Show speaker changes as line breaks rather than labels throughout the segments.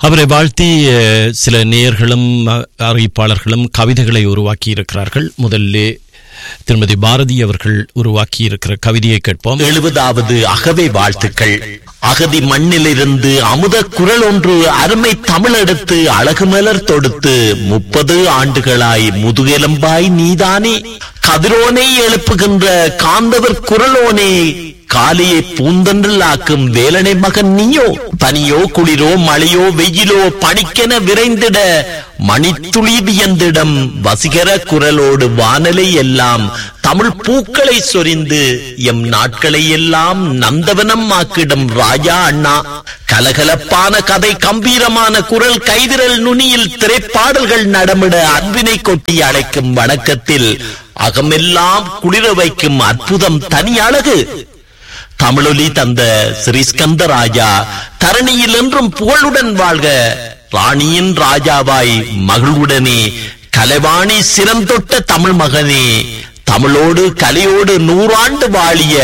அவரை வாழ்த்தி அஹ், சில நேயர்களும் அஹ், அறிவிப்பாளர்களும் கவிதைகளை உருவாக்கி இருக்கிறார்கள் முதல்ல திருமதி பாரதி அவர்கள் உருவாக்கி இருக்கிற கவிதையை கேட்போம்
எழுபதாவது அகவை வாழ்த்துக்கள் அகதி மண்ணிலிருந்து அமுத குரல் ஒன்று அருமை தமிழெடுத்து அழகு மலர் தொடுத்து முப்பது ஆண்டுகளாய் முதுகெலும்பாய் நீதானே கதிரோனை எழுப்புகின்ற காந்தவர் குரலோனே காலியை பூந்தன்றல் ஆக்கும் வேலனை மகன் நீயோ பனியோ குளிரோ மழையோ வெயிலோ பணிக்கென விரைந்திட மணித்துளி வியந்திடம் வசிகர குரலோடு வானலை எல்லாம் தமிழ் பூக்களை சொரிந்து எம் நாட்களை எல்லாம் நந்தவனம் ஆக்கிடும் ராஜா அண்ணா கலகலப்பான கதை கம்பீரமான குரல் கைதிரல் நுனியில் திரைப்பாடல்கள் நடமிட அன்பினை கொட்டி அழைக்கும் வணக்கத்தில் அகமெல்லாம் குளிர வைக்கும் அற்புதம் தனி அழகு தமிழொலி தந்த ஸ்ரீஸ்கந்த ராஜா தரணியில் என்றும் புகழுடன் வாழ்க ராணியின் ராஜாவாய் மகிழ்வுடனே கலைவாணி சிரம் தொட்ட தமிழ் மகனே தமிழோடு கலையோடு நூறாண்டு வாழிய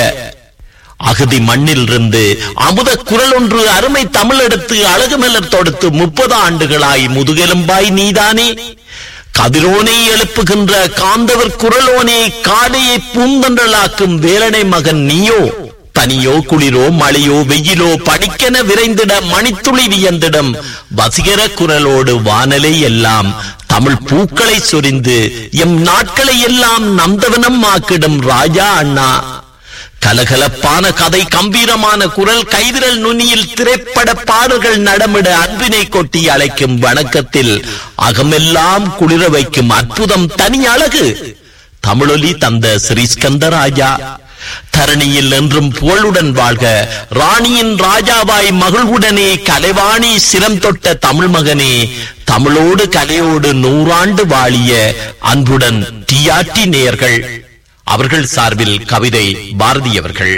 அகதி மண்ணில் இருந்து அமுத குரல் ஒன்று அருமை தமிழ் எடுத்து அழகு மலர் தொடுத்து முப்பது ஆண்டுகளாய் முதுகெலும்பாய் நீதானே கதிரோனை எழுப்புகின்ற காந்தவர் குரலோனே காலையை பூந்தன்றலாக்கும் வேலனை மகன் நீயோ பனியோ குளிரோ மழையோ வெயிலோ படிக்கென விரைந்திட மணித்துளி வியந்திடம் வசிகர குரலோடு வானலை எல்லாம் தமிழ் பூக்களை சொரிந்து எம் நாட்களை எல்லாம் நந்தவனம் ஆக்கிடும் ராஜா அண்ணா கலகலப்பான கதை கம்பீரமான குரல் கைவிரல் நுனியில் திரைப்பட பாடல்கள் நடமிட அன்பினை கொட்டி அழைக்கும் வணக்கத்தில் அகமெல்லாம் குளிர வைக்கும் அற்புதம் தனி அழகு தமிழொலி தந்த ஸ்ரீஸ்கந்த ராஜா தரணியில் என்றும் புகழுடன் வாழ்க ராணியின் ராஜாவாய் மகிழ்வுடனே கலைவாணி சிரம் தொட்ட தமிழ் மகனே தமிழோடு கலையோடு நூறாண்டு வாழிய அன்புடன் டிஆர்டி நேயர்கள் அவர்கள் சார்பில் கவிதை பாரதி அவர்கள்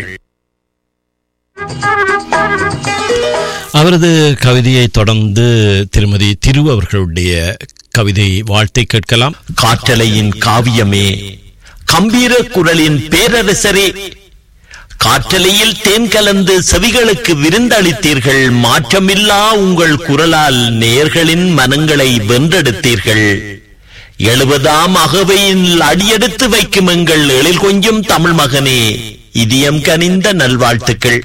அவரது கவிதையை தொடர்ந்து திருமதி திரு அவர்களுடைய கவிதை வாழ்த்தை கேட்கலாம்
காற்றலையின் காவியமே கம்பீர குரலின் பேரரசரே காற்றலையில் தேன் கலந்து செவிகளுக்கு விருந்தளித்தீர்கள் மாற்றமில்லா உங்கள் குரலால் நேயர்களின் மனங்களை வென்றெடுத்தீர்கள் எழுபதாம் அகவையில் அடியெடுத்து வைக்கும் எங்கள் எழில் கொஞ்சம் தமிழ் மகனே இதயம் கனிந்த நல்வாழ்த்துக்கள்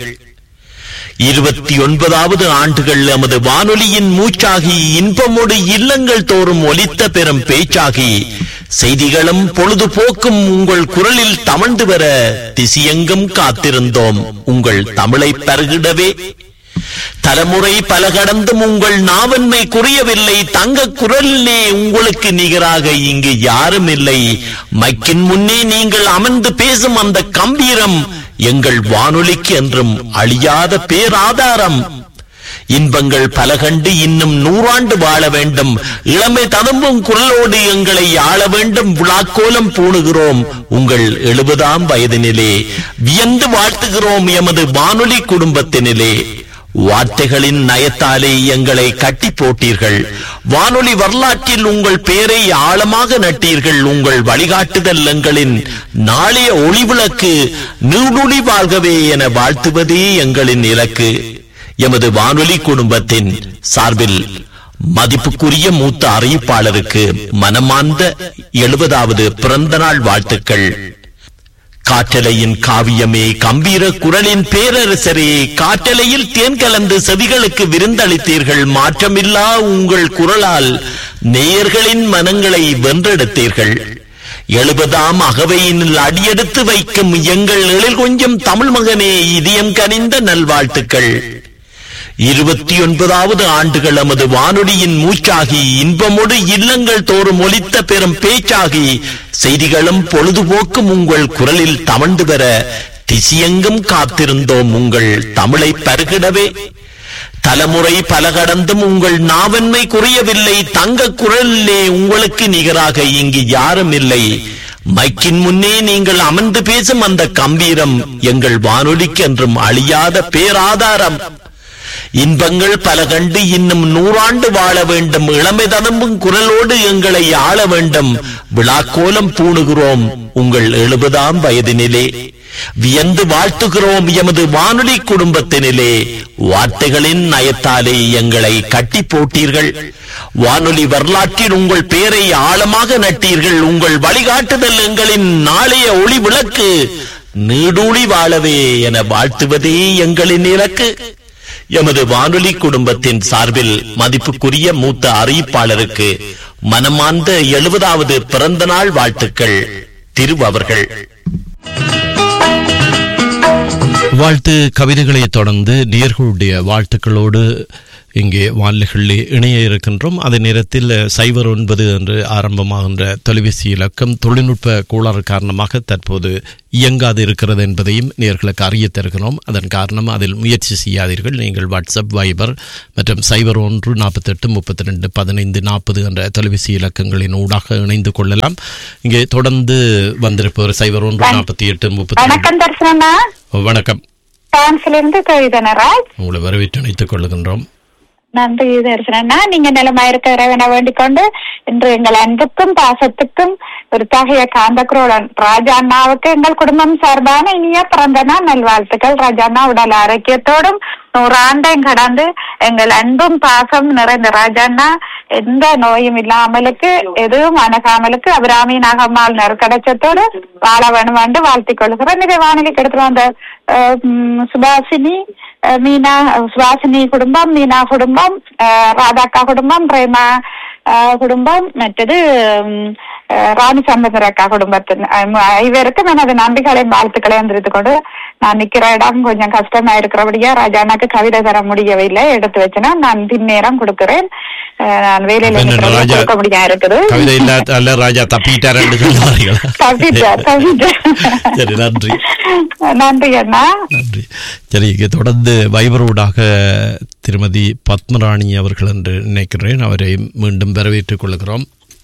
இருபத்தி ஒன்பதாவது ஆண்டுகள் எமது வானொலியின் மூச்சாகி இன்பமோடு இல்லங்கள் தோறும் ஒலித்த பெறும் பேச்சாகி செய்திகளும் பொழுதுபோக்கும் உங்கள் குரலில் தமழ்ந்து வர திசியெங்கும் காத்திருந்தோம் உங்கள் தமிழை பருகிடவே தலைமுறை பல கடந்தும் உங்கள் நாவன்மை குறையவில்லை தங்க குரலிலே உங்களுக்கு நிகராக இங்கு யாரும் இல்லை மைக்கின் முன்னே நீங்கள் அமர்ந்து பேசும் அந்த கம்பீரம் எங்கள் வானொலிக்கு என்றும் அழியாத பேராதாரம் இன்பங்கள் பல கண்டு இன்னும் நூறாண்டு வாழ வேண்டும் இளமை ததும்பும் குரலோடு எங்களை ஆள வேண்டும் விழாக்கோலம் பூணுகிறோம் உங்கள் எழுபதாம் வயதினிலே வியந்து வாழ்த்துகிறோம் எமது வானொலி குடும்பத்தினிலே வார்த்தைகளின் நயத்தாலே எங்களை கட்டி போட்டீர்கள் வானொலி வரலாற்றில் உங்கள் பெயரை ஆழமாக நட்டீர்கள் உங்கள் வழிகாட்டுதல் எங்களின் நாளைய ஒளிவிளக்கு நீடுழி வாழ்கவே என வாழ்த்துவதே எங்களின் இலக்கு எமது வானொலி குடும்பத்தின் சார்பில் மதிப்புக்குரிய மூத்த அறிவிப்பாளருக்கு மனமார்ந்த எழுபதாவது பிறந்த நாள் வாழ்த்துக்கள் காற்றலையின் காவியமே கம்பீர குரலின் பேரரசரே காற்றலையில் தேன் கலந்து செவிகளுக்கு விருந்தளித்தீர்கள் மாற்றமில்லா உங்கள் குரலால் நேயர்களின் மனங்களை வென்றெடுத்தீர்கள் எழுபதாம் அகவையினில் அடியெடுத்து வைக்கும் எங்கள் எழில் கொஞ்சம் தமிழ் மகனே இதயம் கனிந்த நல்வாழ்த்துக்கள் இருபத்தி ஒன்பதாவது ஆண்டுகள் நமது வானொலியின் மூச்சாகி இன்பமோடு இல்லங்கள் தோறும் ஒலித்த பெறும் பேச்சாகி செய்திகளும் பொழுதுபோக்கும் உங்கள் குரலில் தமழ்ந்து வர திசியெங்கும் காத்திருந்தோம் உங்கள் தமிழை பருகிடவே தலைமுறை பல கடந்தும் உங்கள் நாவன்மை குறையவில்லை தங்க குரலிலே உங்களுக்கு நிகராக இங்கு யாரும் இல்லை மைக்கின் முன்னே நீங்கள் அமர்ந்து பேசும் அந்த கம்பீரம் எங்கள் வானொலிக்கு என்றும் அழியாத பேராதாரம் இன்பங்கள் பல கண்டு இன்னும் நூறாண்டு வாழ வேண்டும் இளமை ததும்பும் குரலோடு எங்களை ஆள வேண்டும் விழாக்கோலம் பூணுகிறோம் உங்கள் எழுபதாம் வயதினிலே வியந்து வாழ்த்துகிறோம் எமது வானொலி குடும்பத்தினிலே வார்த்தைகளின் நயத்தாலே எங்களை கட்டி போட்டீர்கள் வானொலி வரலாற்றில் உங்கள் பெயரை ஆழமாக நட்டீர்கள் உங்கள் வழிகாட்டுதல் எங்களின் நாளைய ஒளி விளக்கு நீடூழி வாழவே என வாழ்த்துவதே எங்களின் இலக்கு எமது வானொலி குடும்பத்தின் சார்பில் மதிப்புக்குரிய மூத்த அறிவிப்பாளருக்கு மனமார்ந்த எழுபதாவது பிறந்த நாள் வாழ்த்துக்கள் திரு அவர்கள்
வாழ்த்து கவிதைகளை தொடர்ந்து நேர்களுடைய வாழ்த்துக்களோடு இங்கே வானிலைகளில் இணைய இருக்கின்றோம் அதே நேரத்தில் சைபர் ஒன்பது என்று ஆரம்பமாகின்ற தொலைபேசி இலக்கம் தொழில்நுட்ப கோளாறு காரணமாக தற்போது இயங்காது இருக்கிறது என்பதையும் நேர்களுக்கு அறிய தருகிறோம் அதன் காரணம் அதில் முயற்சி செய்யாதீர்கள் நீங்கள் வாட்ஸ்அப் வைபர் மற்றும் சைபர் ஒன்று நாற்பத்தெட்டு முப்பத்தி ரெண்டு பதினைந்து நாற்பது என்ற தொலைபேசி இலக்கங்களின் ஊடாக இணைந்து கொள்ளலாம் இங்கே தொடர்ந்து வந்திருப்பவர் சைபர் ஒன்று நாற்பத்தி எட்டு முப்பத்தி
வணக்கம் தர்சனா
வணக்கம்
பிரான்சிலிருந்து கவிதனராஜ்
உங்களை வரவேற்று இணைத்துக் கொள்கின்றோம்
நன்றி தரிசனா நீங்க நிலமா இருக்க இறைவனை வேண்டிக் கொண்டு இன்று எங்கள் அன்புக்கும் பாசத்துக்கும் ஒரு தகைய காந்தக்ரோடன் ராஜா அண்ணாவுக்கு எங்கள் குடும்பம் சார்பான இனிய பிறந்த நாள் நல்வாழ்த்துக்கள் ராஜா அண்ணா உடல் ஆரோக்கியத்தோடும் நூறாண்டையும் கடந்து எங்கள் அன்பும் பாசம் நிறைந்த ராஜா அண்ணா எந்த நோயும் இல்லாமலுக்கு எதுவும் அணுகாமலுக்கு அபிராமி நாகம்மாள் நெருக்கடச்சத்தோடு வாழ வேணும் என்று வாழ்த்திக் கொள்கிறேன் இதை வானிலைக்கு எடுத்துட்டு வந்த அஹ், உம், சுபாசினி அஹ், மீனா சுபாசினி குடும்பம் மீனா குடும்பம் அஹ், ராதாக்கா குடும்பம் பிரேமா அஹ், குடும்பம் மற்றது உம், அஹ், ராணி சம்பந்தரக்கா குடும்பத்தின் அஹ், இவருக்கும் எனது நன்றிகளையும் வாழ்த்துக்களையும் தெரிவித்துக் கொண்டு நான் நிக்கிற இடம் கொஞ்சம் கஷ்டமா இருக்கிறபடியா ராஜாண்ணாக்கு கவிதை தர முடியவில்லை எடுத்து வச்சுனா நான் பின்னேரம் கொடுக்கிறேன் அஹ், நான் வேலையில
என்ன
நிக்கிறபடியா
ராஜா
கொடுக்க முடியாது இருக்குது
கவிதை இல்லாத அல்ல ராஜா தப்பிட்டாரு சொல்லுவார்கள்
தப்பிட்டார் தப்பிட்டார்
சரி நன்றி
நன்றி அண்ணா
நன்றி சரி இங்கே தொடர்ந்து வைபரோடாக திருமதி பத்மராணி அவர்கள் என்று நினைக்கிறேன் அவரை மீண்டும் வரவேற்றுக் கொள்கிறோம்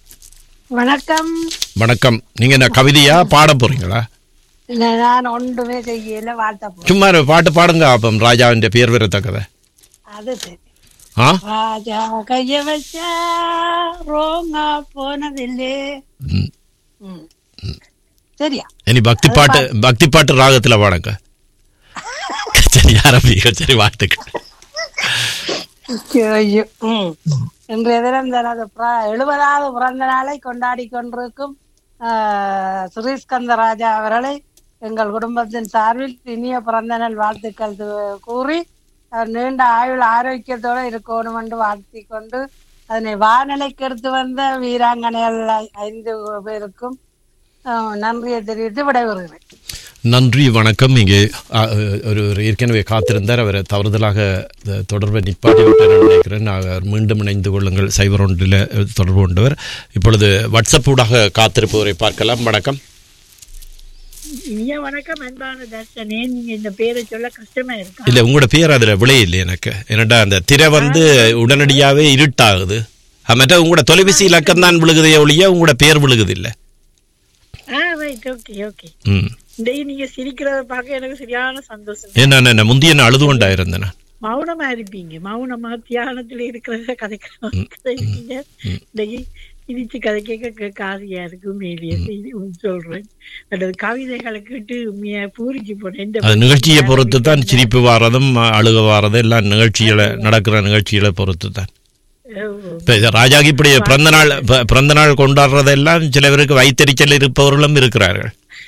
வணக்கம்
வணக்கம் நீங்க என்ன கவிதையா பாட போறீங்களா
இல்ல, நான் ஒன்றுமே செய்யல வாழ்த்த போ
சும்மா ஒரு பாட்டு பாடுங்க அப்பம் ராஜாவின் பேர் வரத்தக்கதை
அது சரி
ஆ
ராஜா கைய வச்சா ரோங்கா போனதில்லே
ம்.
ம். சரியா
இனி பக்தி பாட்டு பக்தி பாட்டு ராகத்துல பாடுங்க சரி ஆரம்பிங்க சரி வாழ்த்துக்கள்
ஐயோ ம். இன்றைய தினம் தனது பிர- எழுபதாவது பிறந்த நாளை கொண்டாடி கொண்டிருக்கும் ஆஹ், சுரேஷ்கந்த ராஜா அவர்களை எங்கள் குடும்பத்தின் சார்பில் இனிய பிறந்த நாள் வாழ்த்துக்கள் து- கூறி அவர் நீண்ட ஆயுள் ஆரோக்கியத்தோடு இருக்கணும் என்று வாழ்த்தி கொண்டு அதனை வானிலைக்கு எடுத்து வந்த வீராங்கனைகள் ஐ- ஐந்து பேருக்கும் ஆஹ், நன்றியை தெரிவித்து விடைபெறுகிறேன்
நன்றி வணக்கம் இங்கே அ, ஒரு ஒரு ஏற்கனவே காத்திருந்தார் அவரை தவறுதலாக த- தொடர்பை நிப்பாட்டி விட்டார் நினைக்கிறேன் அவர் மீண்டும் இணைந்து கொள்ளுங்கள் சைபர் ஒன்றில் தொடர்பு கொண்டவர் இப்பொழுது வாட்ஸ்அப் ஊடாக காத்திருப்பவரை பார்க்கலாம் வணக்கம்
இனிய வணக்கம் அன்பான தர்ஷனே நீங்க இந்த பேரை சொல்ல கஷ்டமா இருக்கா
இல்லை உங்களோட பேர் அதில் விளையில்லை எனக்கு என்னடா அந்த திரை வந்து உடனடியாகவே இருட்டாகுது அது மற்ற உங்களோட தொலைபேசி இலக்கம் தான் விழுகுதே ஒழிய உங்களோட பேர் விழுகுது இல்லை
ஆ ரைட் ஓகே ஓகே
ம்
டேய் நீங்க சிரிக்கிறத பார்க்க எனக்கு சரியான சந்தோஷம்
ஏன்னா நான் முந்திய நான் அழுது கொண்டாயிருந்தேன் நான்.
மௌனமா இருப்பீங்க மௌனமா தியானத்துல இருக்கிறத கதைக்கிறீங்க டேய் இனிச்சு கதை கேட்க கேட்க ஆசையா இருக்கு உண்மையிலேயே செய்தி உம் சொல்றேன் அல்லது கவிதைகளை கேட்டு உண்மையா பூரிச்சு போனேன் இந்த
அது நிகழ்ச்சியை பொறுத்து தான் சிரிப்பு வாரதும் அழுக வாரதும் எல்லாம் நிகழ்ச்சிகளை நடக்கிற நிகழ்ச்சிகளை பொறுத்து தான்
ஓ,
இப்போ இது ராஜாக்கு இப்படி பிறந்த நாள் ப- பிறந்த நாள் கொண்டாடுறதெல்லாம் சில பேருக்கு வைத்தறிச்சல் இருப்பவர்களும் இருக்கிறார்கள்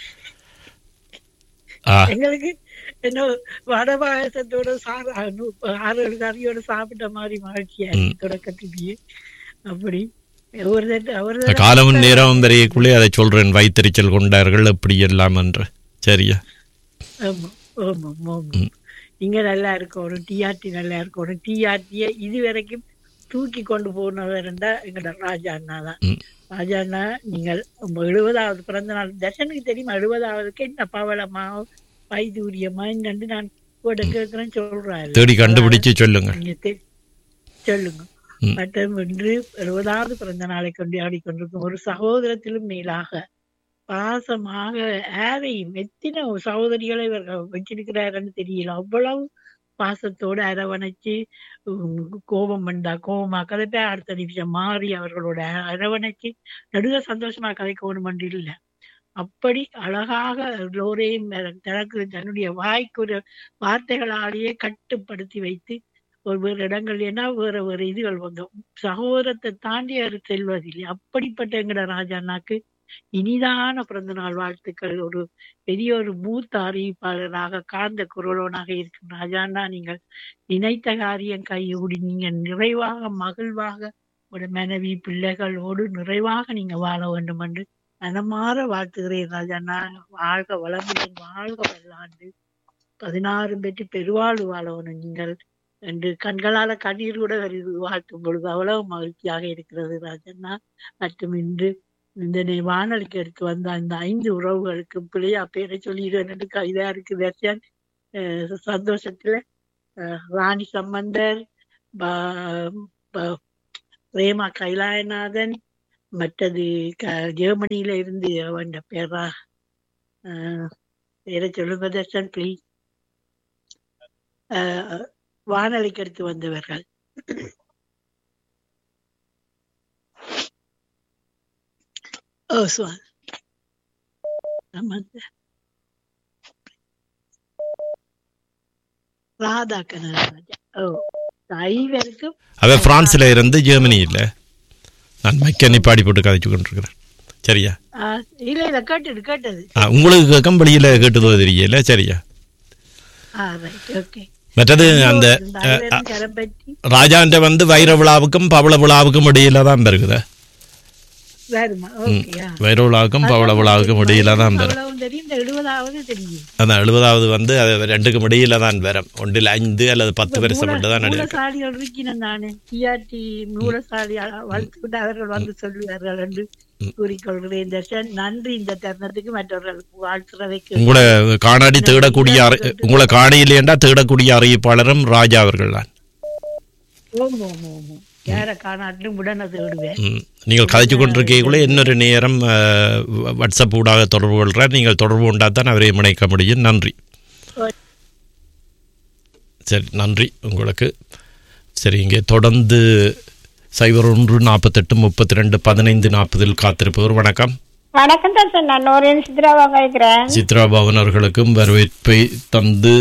ஆ
எங்களுக்கு என்ன வட பாயசத்தோட சாறு அனு- ஆறு ஏழு கறியோட சாப்பிட்ட மாதிரி மகிழ்ச்சியா இருக்கு தொடக்கத்திலேயே அப்படி ஒரு தட்டு ஒரு தடவை
காலமும் நேரமும் வரையக்குள்ளே அதை சொல்றேன் வைத்தறிச்சல் கொண்டார்கள் எப்படி எல்லாம் என்று சரியா
ஆமா ஆமா ஆமா நீங்க நல்லா இருக்கணும் டிஆர்டி நல்லா இருக்கணும் டிஆர்டியை இது வரைக்கும் தூக்கி கொண்டு போனவர் இருந்தா எங்கட ராஜா அண்ணா தான்
ம்.
ராஜா அண்ணா நீங்கள் உங்க எழுபதாவது பிறந்த நாள் தர்ஷனுக்கு தெரியுமா எழுபதாவதுக்கு என்ன பவளமா வைதூரியமா என்னன்னு நான் கூட கேட்கிறேன் சொல்றாரு
தேடி கண்டுபிடிச்சு சொல்லுங்க
நீங்க தெ- சொல்லுங்க
ம்.
மற்றும் இன்று எழுபதாவது பிறந்த நாளை கொண்டாடி கொண்டிருக்கும் ஒரு சகோதரத்திலும் மேலாக பாசமாக யாரையும் எத்தனை சகோதரிகளை இவர் வச்சிருக்கிறாருன்னு தெரியல அவ்வளவு பாசத்தோடு அரவணைச்சு உம், கோபம் வந்தா கோபமா கதைப்ப அடுத்த நிமிஷம் மாறி அவர்களோட அரவணைச்சு நடுக சந்தோஷமா கதைக்கணும் இல்ல அப்படி அழகாக எல்லோரையும் தனக்கு தன்னுடைய வாய்க்குரிய வார்த்தைகளாலேயே கட்டுப்படுத்தி வைத்து ஒரு வேறு இடங்கள் ஏன்னா வேற வேறு இதுகள் வந்து சகோதரத்தை தாண்டி அவர் செல்வதில்லை அப்படிப்பட்ட எங்கட ராஜாண்ணாக்கு இனிதான பிறந்த நாள் வாழ்த்துக்கள் ஒரு பெரிய ஒரு மூத்த அறிவிப்பாளராக காந்த குரலோனாக இருக்கும் ராஜாண்ணா நீங்கள் நினைத்த காரியம் கைகூடி நீங்க நிறைவாக மகிழ்வாக ஒரு மனைவி பிள்ளைகளோடு நிறைவாக நீங்க வாழ வேண்டும் என்று மனமாற வாழ்த்துகிறேன் ராஜாண்ணா வாழ்க வளமுடன் வாழ்க வல்லாண்டு பதினாறு பெற்று பெருவாழ்வு வாழணும் நீங்கள் என்று கண்களால கண்ணீர் கூட வருது வாழ்த்தும் பொழுது அவ்வளவு மகிழ்ச்சியாக இருக்கிறது ராஜண்ணா மற்றும் இன்று இந்த நே- வானொலிக்கு எடுத்து வந்த அந்த ஐந்து உறவுகளுக்கு பிள்ளையா பேரை சொல்லிடுவேன் என்று இதா இருக்கு தர்ஷன் அஹ் சந்தோஷத்துல அஹ் ராணி சம்பந்தர் ப- ப- பிரேமா கைலாயநாதன் மற்றது க- ஜெர்மனியில இருந்து அவன் பேரா அஹ் பேரை சொல்லுங்க தர்ஷன் ப்ளீஸ் வானொலிக்கு எடுத்து வந்தவர்கள் ஓ சுவான் சம்பந்தர் ராதா கனகராஜா ஓ ஐவருக்கும்
அவ பிரான்ஸ்ல இருந்து ஜெர்மனி இல்ல நான் மைக்கனை பாடி போட்டு கதைச்சு கொண்டிருக்கிறேன் சரியா
ஆ, இல்ல இல்ல கேட்டது கேட்டது
ஆ, உங்களுக்கு கேட்கும் வெளியில கேட்டதோ தெரியல சரியா
ஆ ரைட் ஓகே
மற்றது அந்த அஹ், அஹ்,
கரம் பற்றி
ராஜாண்ட வந்து வைர விழாவுக்கும் பவள விழாவுக்கும் இடையில தான் இருக்குது
வருமா ஓகே
வைர விழாவுக்கும் பவள விழாவுக்கும் இடையில தான் வரும்
அவ்வளவு தெரியும் இந்த எழுபதாவது தெரியும்
அதான் எழுபதாவது வந்து அது ரெண்டுக்கும் இடையில தான் வரும் ஒன்றில் ஐந்து அல்லது பத்து வருஷம் மட்டும் தான் நடுவு
மூலசாலிகள் இருக்கிறேன் நானு டிஆர்டி மூலசாலி வளர்த்துக்கிட்டு அவர்கள் வந்து சொல்லுவார்கள் என்று கூறிக்கொள்கிறேன் தர்ஷன் நன்றி இந்த தருணத்துக்கு மற்றவர்களுக்கு வாழ்த்துறதைக்கு
உங்களை காணாடி தேடக்கூடிய அறி- உங்களை காணையிலேண்டா தேடக்கூடிய அறிவிப்பாளரும் ராஜா அவர்கள் தான்
ஓம் ஓம் ஓம் ஓம். யாரை காணாட்டிலும் உடனே தேடுவேன்
ம். நீங்கள் கதைச்சு கொண்டிருக்கைக்குள்ள இன்னொரு நேரம் அஹ், வாட்ஸ்அப் ஊடாக தொடர்பு கொள்கிறார் நீங்கள் தொடர்பு கொண்டா தான் அவரை இணைக்க முடியும் நன்றி சரி நன்றி உங்களுக்கு சரி இங்கே தொடர்ந்து சைபர் ஒன்று நாற்பத்தெட்டு முப்பத்தி ரெண்டு பதினைந்து நாற்பதில் காத்திருப்பவர் வணக்கம்
வணக்கம் தர்ஷன் நான் ஒரு சித்ராவாக இருக்கிறேன்
சித்ரா பவன் அவர்களுக்கும் வரவேற்பை தந்து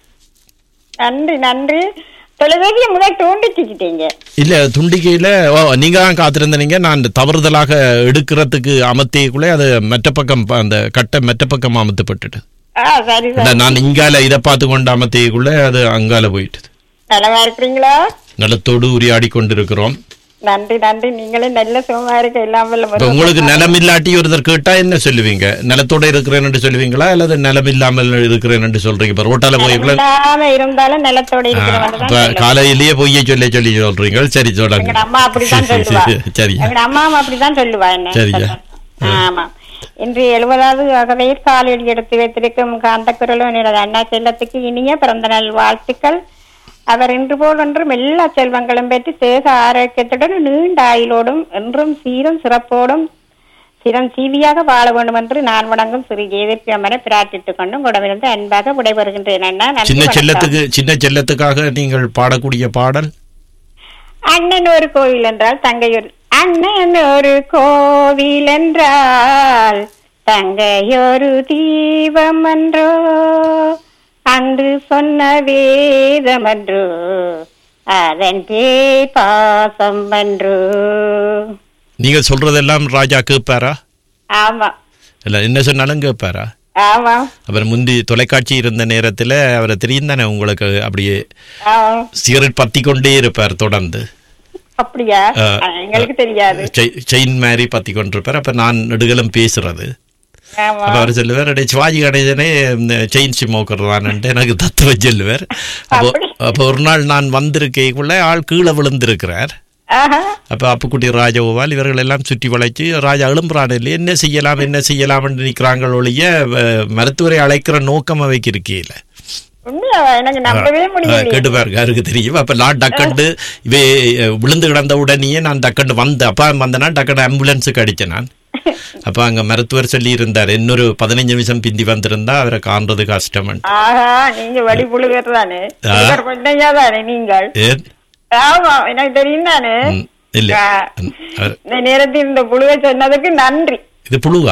நன்றி நன்றி தொலைபேசியை முதல் தூண்டிச்சுக்கிட்டீங்க
இல்ல துண்டிக்கையில ஓ, நீங்க தான் காத்திருந்தீங்க நான் தவறுதலாக எடுக்கிறதுக்கு அமர்த்தியக்குள்ளே அது மெட்ட பக்கம் ப- அந்த கட்டை மெட்ட பக்கம் அமர்த்தப்பட்டுட்டு
ஆ சரி
இல்ல,
சார்
நான் இங்கால இதை பார்த்து கொண்டு அமர்த்தியக்குள்ள அது அங்கால போயிட்டுது
நலமா இருக்கிறீங்களா
நிலத்தோடு உரையாடி கொண்டிருக்கிறோம்
நன்றி நன்றி நீங்களே நல்ல சுகமா இருக்க இல்லாமல்
இப்ப உங்களுக்கு நிலம் இல்லாட்டி ஒருத்தர் கேட்டா என்ன சொல்லுவீங்க நிலத்தோட இருக்கிறேன்னு சொல்லுவீங்களா அல்லது நிலம் இல்லாமல் இருக்கிறேன்னு சொல்றீங்க இப்ப ரோட்டால போய்க்குள்ள
இல்லாம இருந்தாலும் நிலத்தோட இருக்கிறவங்க
இப்ப காலையிலேயே பொய்ய சொல்லி சொல்லி சொல்றீங்க சரி சொல்லுங்க
எங்க அம்மா அப்படித்தான் சொல்லுவா
சரி
எங்க அம்மாவும் அப்படித்தான் சொல்லுவா என்ன
சரியா.
ஆமா இன்று எழுபதாவது ஆகவே காலில் எடுத்து வைத்திருக்கும் காந்த குரலும் எனது அண்ணா செல்லத்துக்கு இனிய பிறந்த நாள் வாழ்த்துக்கள் அவர் இன்று போல் ஒன்றும் எல்லா செல்வங்களும் பெற்று தேக ஆரோக்கியத்துடன் நீண்ட ஆயுளோடும் என்றும் சீரும் சிறப்போடும் சிறம் சீவியாக வாழ வேண்டும் என்று நான் வணங்கும் ஸ்ரீ ஜெயதேவி அம்மனை பிரார்த்தித்துக் கொண்டும் உடவிருந்து அன்பாக விடைபெறுகின்றேன் அண்ணா நன்றி
சின்ன
வணக்கம்.
செல்லத்துக்கு சின்ன செல்லத்துக்காக நீங்கள் பாடக்கூடிய பாடல்
அண்ணன் ஒரு கோவில் என்றால் தங்கை ஒரு அண்ணன் ஒரு கோவில் என்றால் தங்கை ஒரு தீபம் என்றோ அன்று சொன்ன வேதம் என்றோ அதன் பேய் பாசம் என்றோ
நீங்கள் சொல்றதெல்லாம் ராஜா கேட்பாரா
ஆமா
இல்ல என்ன சொன்னாலும் கேட்பாரா
ஆமா
அவர் முந்தி தொலைக்காட்சி இருந்த நேரத்துல அவரை தெரியும் தானே உங்களுக்கு அப்படியே
ஆமா.
சிகரெட் பத்தி கொண்டே இருப்பார் தொடர்ந்து
அப்படியா
ஆ,
எங்களுக்கு தெரியாது
செய்- செயின் மாதிரி பத்தி கொண்டிருப்பார் அப்ப நான் நெடுகலம் பேசுறது
ஆமா
அப்ப அவர் சொல்லுவார் "அடே, சிவாஜி கணேசனே இந்த செயின் சிமோக்கர்தான்ட்டு எனக்கு தத்துவம் சொல்லுவார் அப்போ அப்போ ஒரு நாள் நான் வந்திருக்கைக்குள்ள ஆள் கீழே விழுந்திருக்கிறார்
ஆஹா
அப்ப அப்புக்குட்டி ராஜகோபால் இவர்கள் எல்லாம் சுற்றி வளைச்சு ராஜா எழும்புறான் இல்லையா என்ன செய்யலாம் என்ன செய்யலாம் என்று நிற்கிறாங்க ஒழிய வ- மருத்துவரை அழைக்கிற நோக்கம் அவைக்கு இருக்கையில
உண்மையா எனக்கு நம்பவே முடியல
கேட்டு பாருங்க யாருக்கு தெரியும் அப்ப நான் டக்கண்டு இவே அஹ், விழுந்து கிடந்த உடனேயே நான் டக்கண்டு வந்தேன் அப்ப வந்தேன்னா டக்கண்டு ஆம்புலன்ஸுக்கு அடிச்சேன் நான் அப்ப அங்க மருத்துவர் சொல்லி இருந்தார் இன்னொரு பதினஞ்சு நிமிஷம் பிந்தி வந்திருந்தா அவரை காண்றது கஷ்டம்
ஆஹா நீங்க வடி புழுகர் தானே இவர் பொன்னையா தானே நீங்கள்
ஏன்
ஆமா எனக்கு தெரியும் தானே
ம், இல்ல
ஆ.
ம், அவர்-
இந்த நேரத்தில் இந்த புழுவை சொன்னதுக்கு நன்றி
இது புழுவா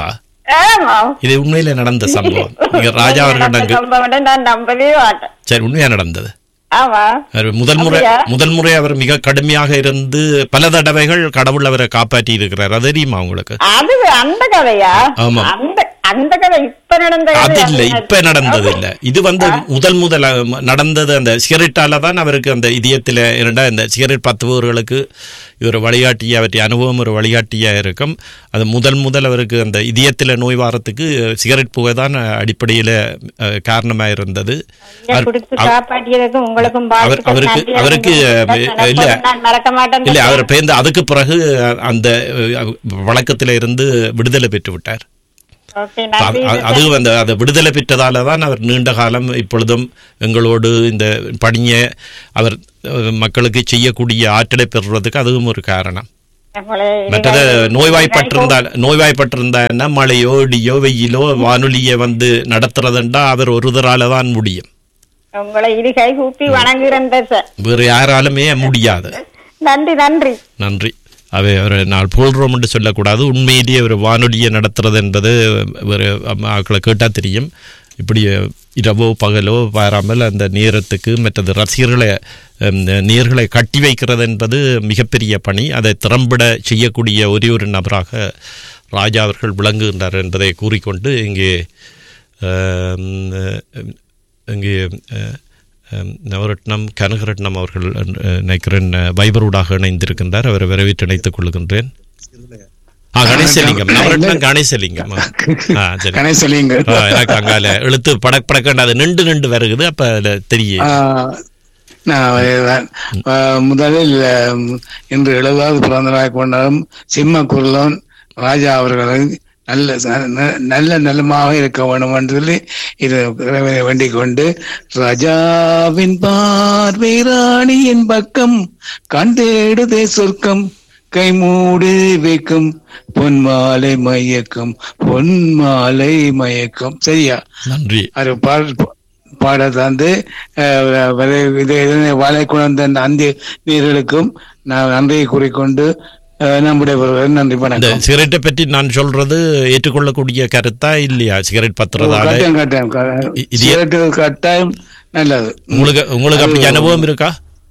ஆமா
இது உண்மையிலே நடந்த சம்பவம் நீங்க ராஜா அவர்களிடம்
நடந்த சம்பவம் நான் நம்பவே மாட்டேன்
சரி உண்மையா நடந்தது
ஆமா
அவர் முதல் முறை
அப்படியா?
முதல் முறை அவர் மிக கடுமையாக இருந்து பல தடவைகள் கடவுள் அவரை காப்பாற்றி இருக்கிறார் அது தெரியுமா உங்களுக்கு
அது அந்த கதையா
ஆமா.
அந்த அந்த கதை இப்ப நடந்த
அது
கதை
இல்ல இப்ப நடந்தது இல்ல இது வந்து முதல் முதல் அஹ், நடந்தது அந்த சிகரெட்டால தான் அவருக்கு அந்த இதயத்துல இரண்டா இந்த சிகரெட் பத்துபவர்களுக்கு இவர் வழிகாட்டியா அவற்றை அனுபவம் ஒரு வழிகாட்டியா இருக்கும் அது முதல் முதல் அவருக்கு அந்த இதயத்துல நோய் வாரத்துக்கு சிகரெட் புகை தான் அடிப்படையில அஹ், காரணமா இருந்தது அவர்-
குடிச்சு
அவர்-
காப்பாற்றியதுக்கு உங்களுக்கும்
அவர்-
வாழ்த்துக்கள்.
அவருக்கு-
நன்றி.
அவருக்கு,
எனக்கு
அஹ், இல்ல.
நான் மறக்க மாட்டேன்
இல்ல அவர் பேர்ந்து அதுக்கு பிறகு அந்த அஹ், வழக்கத்துல இருந்து விடுதலை பெற்று விட்டார்
ஓகே
அது-
நன்றி
அது- அது அந்த அந்த விடுதலை பெற்றதால தான் அவர் நீண்ட காலம் இப்பொழுதும் எங்களோடு இந்த பணியை அவர் அஹ், மக்களுக்கு செய்யக்கூடிய ஆற்றலை பெறுவதற்கு அதுவும் ஒரு காரணம்
உங்களை
மற்றது
இதுவரை-
நோய்வாய்ப்பட்டிருந்தால் நோய்வாய்ப்பட்டிருந்தா மழையோ இடியோ வெயிலோ வானொலியை வந்து நடத்துறதுண்டா அவர் ஒருதரால தான் முடியும்
உங்களை இரு கை கூப்பி வணங்குகிறேன் சார்
வேறு யாராலுமே முடியாது
நன்றி நன்றி
நன்றி அவை ஒரு நாள் போல்றோம் என்று சொல்லக்கூடாது உண்மையிலேயே ஒரு வானொலியை நடத்துறது என்பது ஒரு ஆக்களை கேட்டால் தெரியும் இப்படி இரவோ பகலோ வராமல் அந்த நேரத்துக்கு மற்றது ரசிகர்களை ஹம், நேர்களை கட்டி வைக்கிறது என்பது மிகப்பெரிய பணி அதை திறம்பட செய்யக்கூடிய ஒரே ஒரு நபராக ராஜா அவர்கள் விளங்குகின்றார் என்பதை கூறிக்கொண்டு இங்கே ஹம், இங்கே அஹ், அஹ், நவரத்னம் கனகரட்னம் அவர்கள் அஹ், நினைக்கிறேன் அஹ், வைபரூடாக இணைந்திருக்கின்றார் அவரை வரவேற்று இணைத்துக் கொள்கின்றேன் ஆ கணேசலிங்கம் நவரத்னம் கணேசலிங்கம் ஆ. ஆ சரி
கணேசலிங்க
ஆ, எனக்கு அங்கால எழுத்து படக் படக்கண்டு அது நின்று நின்று வருகுது அப்ப அதுல தெரியும்
நான் வரேன். ஆ, முதலில் ம், இன்று எழுபதாவது பிறந்த நாள் கொண்டாடும் சிம்ம குரலோன் ராஜா அவர்களை நல்ல ந- நல்ல நலமாக இருக்க வேண்டும் என்று சொல்லி இது இறைவனை வேண்டிக் கொண்டு ராஜாவின் பார்வை ராணியின் பக்கம் கண்டேடுதே சொர்க்கம் கை மூடி வைக்கும் பொன்மாலை மயக்கம் பொன்மாலை மயக்கம் சரியா
நன்றி
அது பாட பாட தந்து அஹ், வரை- இதை இதனை வாழை குழந்த அந்த நீர்களுக்கும் நான் நன்றியை கூறிக்கொண்டு அஹ், நம்முடைய ஒருவர் நன்றி
இந்த
வணக்கம்
சிகரெட்டை பற்றி நான் சொல்றது ஏற்றுக்கொள்ளக்கூடிய கருத்தா இல்லையா சிகரெட் பத்துறதால
கட்டாயம் கட்டாயம் க-
இ- இது-
சிகரெட்டு கட்டாயம் நல்லது
உங்களுக்கு உங்களுக்கு அப்படி
அது-
அனுபவம் இருக்கா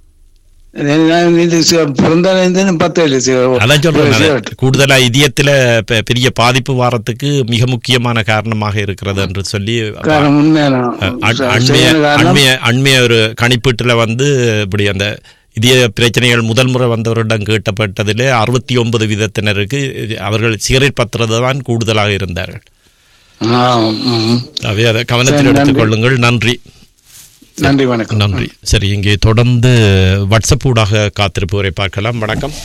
நான் இது சி- பிறந்ததிலிருந்து பத்து இல்லை சி-
அதான் சொல்றேன்
சிகரெட்.
நான். கூடுதலா இதயத்துல பெ- பெரிய பாதிப்பு வாரத்துக்கு மிக முக்கியமான காரணமாக இருக்கிறது என்று சொல்லி
காரணம் உண்மையான
அஹ், அண்- அண்மைய
காரணம்
அண்மைய அண்மைய ஒரு கணிப்பீட்டுல வந்து இப்படி அந்த இதய பிரச்சனைகள் முதல் முறை வந்தவரிடம் கேட்டப்பட்டதிலே அறுபத்தி ஒன்பது விதத்தினருக்கு அவர்கள் சிகரெட் பத்துறது தான் கூடுதலாக இருந்தார்கள்
ஆ, ம்.
அவை அதை கவனத்தில்
சரி,
எடுத்துக்
நன்றி.
கொள்ளுங்கள் நன்றி
நன்றி வணக்கம்
நன்றி சரி இங்கே தொடர்ந்து வாட்ஸ்அப் ஊடாக காத்திருப்பவரை பார்க்கலாம் வணக்கம்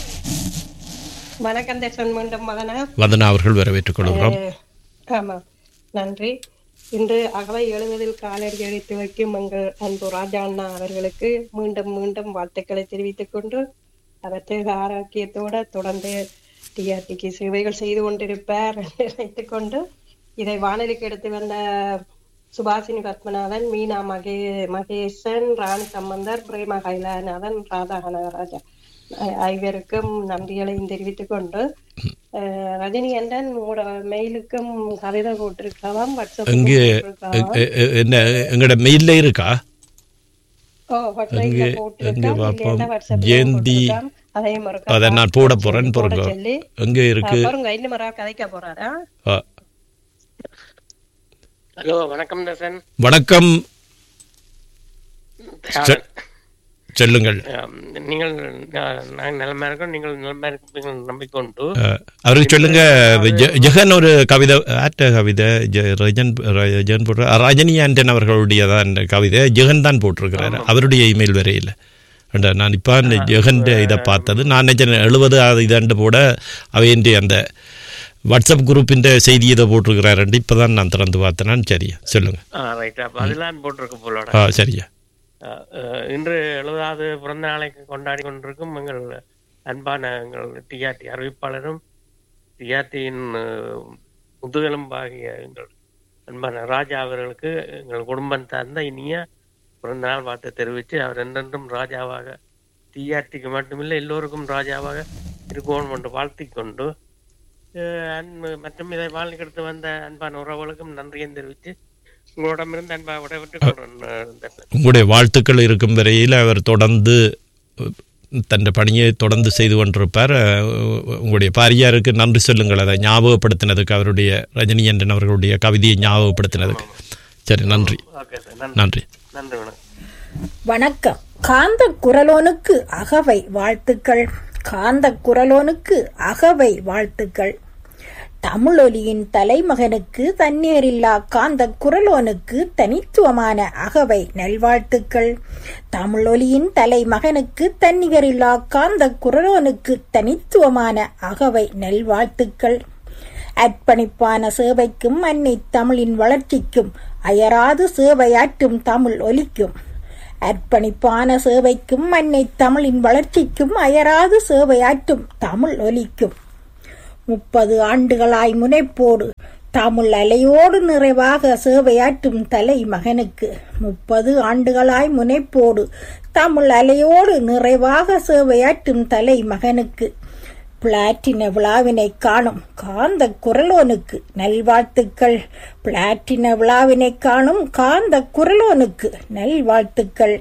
வணக்கம் தேசன் மீண்டும் மகனா
வந்தனா அவர்கள் வரவேற்றுக் கொள்கிறோம்
அஹ், ஆமா நன்றி இன்று அகவை எழுவதில் காலடி அடித்து வைக்கும் எங்கள் அன்பு ராஜா அண்ணா அவர்களுக்கு மீண்டும் மீண்டும் வாழ்த்துக்களை தெரிவித்துக் கொண்டு அவர் தேக ஆரோக்கியத்தோட தொடர்ந்து டிஆர்டிக்கு சேவைகள் செய்து கொண்டிருப்பார் என்று நினைத்துக் கொண்டு இதை வானொலிக்கு எடுத்து வந்த சுபாசினி பத்மநாதன் மீனா மகே மகேசன் ராணி சம்பந்தர் பிரேமா கைலாநாதன் ராதா கனகராஜா ஐ- ஐவருக்கும் நன்றிகளையும் தெரிவித்துக் கொண்டு அஹ், ரஜினி அண்ணன் உங்களோட மெயிலுக்கும் கவிதை போட்டிருக்கலாம்
இங்கே எ- எ- எ- என்ன எங்களோட மெயில்ல இருக்கா அங்கே- அங்கே பார்ப்போம். ஜெயந்தி
அதையும் ஒருக்கா
அதை நான் போட போறேன்
போட
பாருங்க
சொல்லி
எங்க இருக்கு
அஹ், பாருங்க இன்னும் மரா கதைக்க போறாரா
ஆ,
ஹலோ வணக்கம் தசன்
வணக்கம் செ- சொல்லுங்கள்
ஆம், நீங்கள் நா- நாங்கள் நலமா இருக்கோம் நீங்கள் நலமா இருப்பீங்க நம்பிக்கொண்டு
ஆ, அவருக்கு சொல்லுங்க ஜெ- ஜெகன் ஒரு கவிதை ஆற்ற கவிதை ஜெ- ரஜன் ரஜன் போட்டு ரஜினி ஆண்டன் அவர்களுடைய தான் கவிதை ஜெகன் தான் போட்டிருக்கிறாரு அவருடைய இமெயில் வரையில் அண்ட நான் இப்போ அந்த ஜெகன் இதை பார்த்தது நான் நினைச்சேன் எழுபது அது இதாண்டு போட அவையண்டி அந்த வாட்ஸ்அப் குரூப்பின் செய்தி இதை போட்டிருக்கிறாருண்டு இப்போ தான் நான் திறந்து பார்த்தேன் சரியா சொல்லுங்க
ஆ ரைட் அப்போ அதெல்லாம் போட்டிருக்க போலோட
ஆ சரியா
ஆ, அஹ், இன்று எழுபதாவது பிறந்த நாளை கொண்டாடி கொண்டிருக்கும் எங்கள் அன்பான எங்கள் டிஆர்டி அறிவிப்பாளரும் டிஆர்டியின் முதுகெலும்பாகிய எங்கள் அன்பான ராஜா அவர்களுக்கு எங்கள் குடும்பம் சார்ந்த இனிய பிறந்த நாள் வாழ்த்து தெரிவித்து அவர் என்றென்றும் ராஜாவாக டிஆர்டிக்கு மட்டுமில்லை எல்லோருக்கும் ராஜாவாக இருக்கணும் என்று வாழ்த்திக் கொண்டு அஹ், அன்பு மற்றும் இதை வாழ்க்கை எடுத்து வந்த அன்பான உறவுகளுக்கும் நன்றியும் தெரிவித்து உங்களிடமிருந்து அன்பா விடைபெற்றுக் கொள்றேன் அஹ், தர்சன்.
உங்களுடைய வாழ்த்துக்கள் இருக்கும் வரையில் அவர் தொடர்ந்து தன் பணியை தொடர்ந்து செய்து கொண்டிருப்பார் அஹ், உங்களுடைய பாரியாருக்கு நன்றி சொல்லுங்கள் அதை ஞாபகப்படுத்தினதுக்கு அவருடைய ரஜினியன்றன் அவர்களுடைய கவிதையை ஞாபகப்படுத்தினதுக்கு சரி நன்றி
ஓகே சார் நன்றி
நன்றி
நன்றி வணக்கம்
வணக்கம் காந்த குரலோனுக்கு அகவை வாழ்த்துக்கள் காந்த குரலோனுக்கு அகவை வாழ்த்துக்கள் தமிழொலியின் தலைமகனுக்கு தண்ணீரில்லா காந்த குரலோனுக்கு தனித்துவமான அகவை நல்வாழ்த்துக்கள் தமிழொலியின் தலைமகனுக்கு தன்னிகரில்லா காந்த குரலோனுக்கு தனித்துவமான அகவை நல்வாழ்த்துக்கள் அர்ப்பணிப்பான சேவைக்கும் அன்னை தமிழின் வளர்ச்சிக்கும் அயராது சேவையாற்றும் தமிழ் ஒலிக்கும் அர்ப்பணிப்பான சேவைக்கும் அன்னை தமிழின் வளர்ச்சிக்கும் அயராது சேவையாற்றும் தமிழ் ஒலிக்கும் முப்பது ஆண்டுகளாய் முனைப்போடு தமிழ் அலையோடு நிறைவாக சேவையாற்றும் தலை மகனுக்கு முப்பது ஆண்டுகளாய் முனைப்போடு தமிழ் அலையோடு நிறைவாக சேவையாற்றும் தலை மகனுக்கு பிளாட்டின விழாவினை காணும் காந்த குரலோனுக்கு நல்வாழ்த்துக்கள் பிளாட்டின விழாவினை காணும் காந்த குரலோனுக்கு நல்வாழ்த்துக்கள்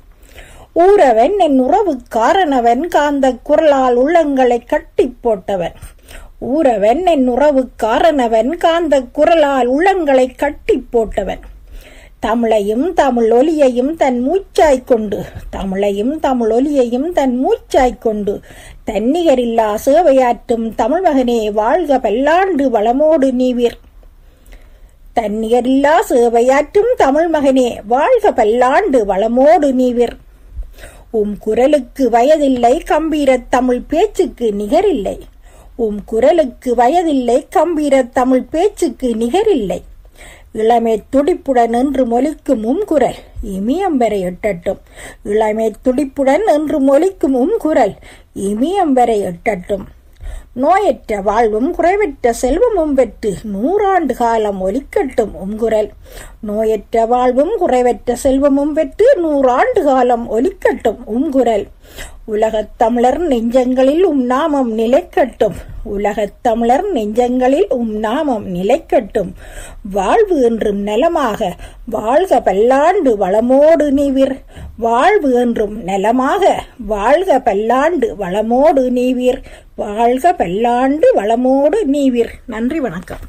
ஊரவன் என் உறவுக்காரனவன் காந்த குரலால் உள்ளங்களை கட்டி போட்டவன் ஊரவன் என் உறவுக்காரனவன் காந்த குரலால் உள்ளங்களை கட்டி போட்டவன் தமிழையும் தமிழ் ஒலியையும் தன் மூச்சாய்க் கொண்டு தமிழையும் தமிழ் ஒலியையும் தன் மூச்சாய்க் கொண்டு தன்னிகரில்லா சேவையாற்றும் தமிழ் மகனே வாழ்க பல்லாண்டு வளமோடு நீவீர் தன்னிகரில்லா சேவையாற்றும் தமிழ் மகனே வாழ்க பல்லாண்டு வளமோடு நீவீர் உம் குரலுக்கு வயதில்லை கம்பீரத் தமிழ் பேச்சுக்கு நிகரில்லை உம் குரலுக்கு வயதில்லை கம்பீரத் தமிழ் பேச்சுக்கு நிகரில்லை இளமை துடிப்புடன் என்று மொழிக்கும் உம் குரல் இமியம் வரை எட்டட்டும் இளமை துடிப்புடன் என்று மொழிக்கும் உம் குரல் இமியம் வரை எட்டட்டும் நோயற்ற வாழ்வும் குறைவற்ற செல்வமும் பெற்று நூறாண்டு காலம் ஒலிக்கட்டும் உங்குரல் நோயற்ற வாழ்வும் குறைவற்ற செல்வமும் பெற்று நூறாண்டு காலம் ஒலிக்கட்டும் உங்குரல் உலகத் தமிழர் நெஞ்சங்களில் உம் நாமம் நிலைக்கட்டும் உலகத் தமிழர் நெஞ்சங்களில் உம் நாமம் நிலைக்கட்டும் வாழ்வு என்றும் நலமாக வாழ்க பல்லாண்டு வளமோடு நீவிர் வாழ்வு என்றும் நலமாக வாழ்க பல்லாண்டு வளமோடு நீவிர் வாழ்க பல்லாண்டு வளமோடு நீவிர் நன்றி வணக்கம்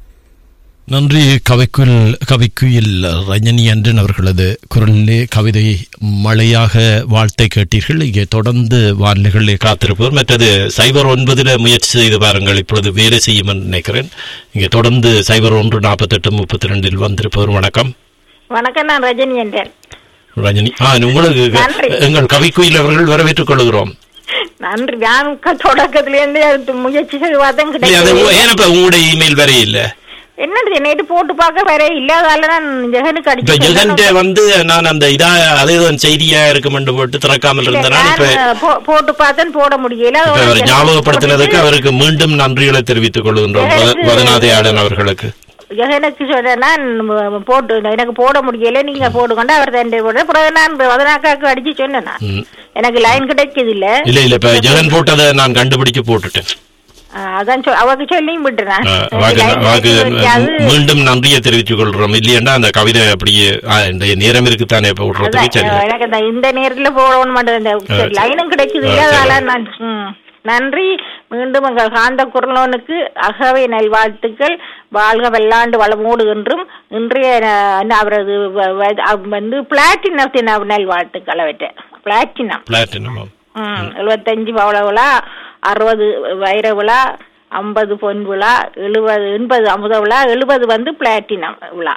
நன்றி கவிக்குயில் கவிக்குயில் ரஜினி அன்றன் அவர்களது குரலிலே கவிதை மழையாக வாழ்த்தை கேட்டீர்கள் இங்கே தொடர்ந்து வானிலைகளிலே காத்திருப்பவர் மற்றது சைபர் ஒன்பதில் முயற்சி செய்து பாருங்கள் இப்பொழுது வேலை செய்யும் என்று நினைக்கிறேன் இங்கே தொடர்ந்து சைபர் ஒன்று நாற்பத்தெட்டு முப்பத்தி ரெண்டில் வந்திருப்பவர் வணக்கம்
வணக்கம் நான் ரஜினி என்றேன்
ரஜினி ஆ உங்களுக்கு
நன்றி.
எங்கள் கவிக்குயில் அவர்கள் வரவேற்றுக் கொள்கிறோம்
நன்றி நான் க- தொடக்கத்திலேருந்து அது முயற்சி செய்து பார்த்தேன்
இல்லை, அது
கிடைக்கல
ஏனப்பா உங்களுடைய இமெயில் வரை இல்லை
என்னது நேற்று போட்டு பார்க்க வேற இல்லாதால நான் ஜெகனுக்கு
இப்ப
அடிச்சு
ஜெகன்ட வந்து நான் அந்த இதா அதேதான் செய்தியா இருக்குமென்று போட்டு திறக்காமல் இருந்தனா இப்ப
நான் போ- போட்டு பார்த்தேன் போட முடியல
இப்ப அவர் ஞாபகப்படுத்தினதுக்கு அவருக்கு மீண்டும் நன்றிகளை தெரிவித்துக் கொள்கின்றோம் வத- வதனாதேயாளன் அவர்களுக்கு
ஜெகனுக்கு சொன்னா போட்டு எனக்கு போட முடியல நீங்க போடுக்கொண்டு அவர் தண்டை போட பிறகு நான் வதனாக்காக்கு அடிச்சு சொன்னேன் நான்.
ம்.
எனக்கு லைன் கிடைக்குது இல்ல
இல்ல இல்ல இப்ப ஜெகன் போட்டதை நான் கண்டுபிடிச்சு போட்டுட்டேன்
அதான் சொ- அவருக்கு சொல்லியும் விட்டுறேன்
ஆ, வாக்கு வாக்கு மீண்டும் நன்றியை தெரிவித்துக் கொள்றோம் இல்லையாண்டா அந்த கவிதை அப்படியே ஆ, இந்த நேரம் இருக்குத்தானே இப்ப விடுறதுக்கு சரி
எனக்கு இந்த- இந்த நேரத்துல போடவும் மாட்டேன் இந்த
ஆ,
லைனும் கிடைக்குது
ஆ,
இல்ல
சரி.
அதனால நான் ம். நன்றி மீண்டும் எங்கள் காந்த குரலோனுக்கு அகவை நல்வாழ்த்துக்கள் வாழ்க வல்லாண்டு வளமோடு என்றும் இன்றைய அஹ், அவரது வ- வ- அவ் வந்து பிளாட்டினத்தின் நல்வாழ்த்துக்கள் அவற்றை பிளாட்டினம்
பிளாட்டினம்
ம், எழுபத்தஞ்சு பவள விழா அறுபது வைர விழா ஐம்பது பொன் விழா எழுபது எண்பது அமுத விழா எழுபது வந்து பிளாட்டினம் விழா